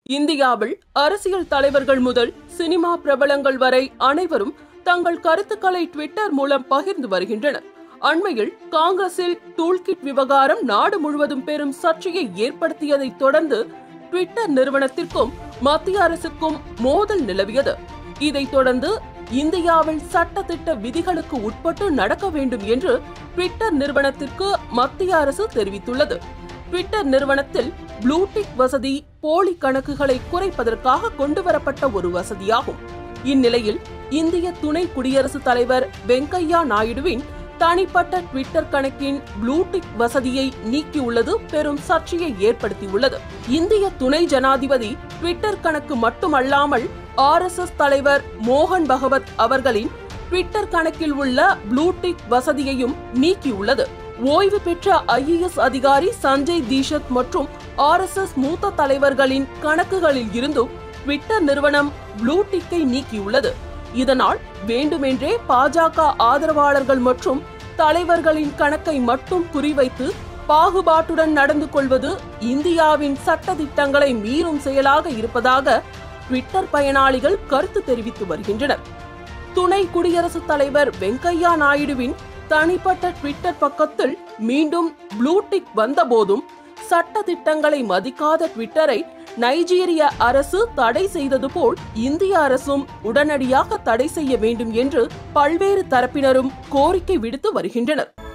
இந்தியாவில் அரசியல் தலைவர்கள் முதல் சினிமா பிரபலங்கள் வரை அனைவரும் தங்கள் கருத்துக்களை ட்விட்டர் மூலம் பகிர்ந்து வருகின்றனர் அண்மையில் காங்கிரஸில் டூல்கிட் விவகாரம் நாடு முழுவதும் பெரும் சர்ச்சையை ஏற்படுத்தியதை தொடர்ந்து ட்விட்டர் நிறுவனத்திற்கும் மத்திய அரசுக்கும் மோதல் நிலவியது இதைத் தொடர்ந்து இந்தியாவில் சட்டத்திட்ட விதிகளுக்கு உட்பட்டு நடக்க வேண்டும் என்று ட்விட்டர் நிறுவனத்திற்கு மத்திய அரசு தெரிவித்துள்ளது ட்விட்டர் நிறுவனத்தில் ப்ளூடிக் வசதி போலி கணக்குகளை குறைப்பதற்காக கொண்டுவரப்பட்ட ஒரு வசதியாகும் இந்நிலையில் இந்திய துணை குடியரசுத் தலைவர் வெங்கையா நாயுடுவின் தனிப்பட்ட ட்விட்டர் கணக்கின் ப்ளூடிக் வசதியை நீக்கியுள்ளது பெரும் சர்ச்சையை ஏற்படுத்தியுள்ளது இந்திய துணை ஜனாதிபதி ட்விட்டர் கணக்கு மட்டுமல்லாமல் ஆர் எஸ் எஸ் தலைவர் மோகன் பகவத் அவர்களின் ட்விட்டர் கணக்கில் உள்ள ப்ளூடிக் வசதியையும் நீக்கியுள்ளது ஓய்வு பெற்ற ஐஏஎஸ் அதிகாரி சஞ்சய் தீஷத் மற்றும் ஆர் எஸ் எஸ் மூத்த தலைவர்களின் கணக்குகளில் இருந்தும் ட்விட்டர் நிறுவனம் ப்ளூடிக்கை நீக்கியுள்ளது இதனால் வேண்டுமென்றே பாஜக ஆதரவாளர்கள் மற்றும் தலைவர்களின் கணக்கை மட்டும் குறிவைத்து பாகுபாட்டுடன் நடந்து கொள்வது இந்தியாவின் சட்டதிட்டங்களை மீறும் செயலாக இருப்பதாக ட்விட்டர் பயனாளிகள் கருத்து தெரிவித்து வருகின்றனர் துணை குடியரசுத் தலைவர் வெங்கையா நாயுடுவின் தனிப்பட்ட ட்விட்டர் பக்கத்தில் மீண்டும் ப்ளூடிக் வந்தபோதும் சட்ட திட்டங்களை மதிக்காத ட்விட்டரை நைஜீரிய அரசு தடை செய்தது போல் இந்திய அரசும் உடனடியாக தடை செய்ய வேண்டும் என்று பல்வேறு தரப்பினரும் கோரிக்கை விடுத்து வருகின்றனர்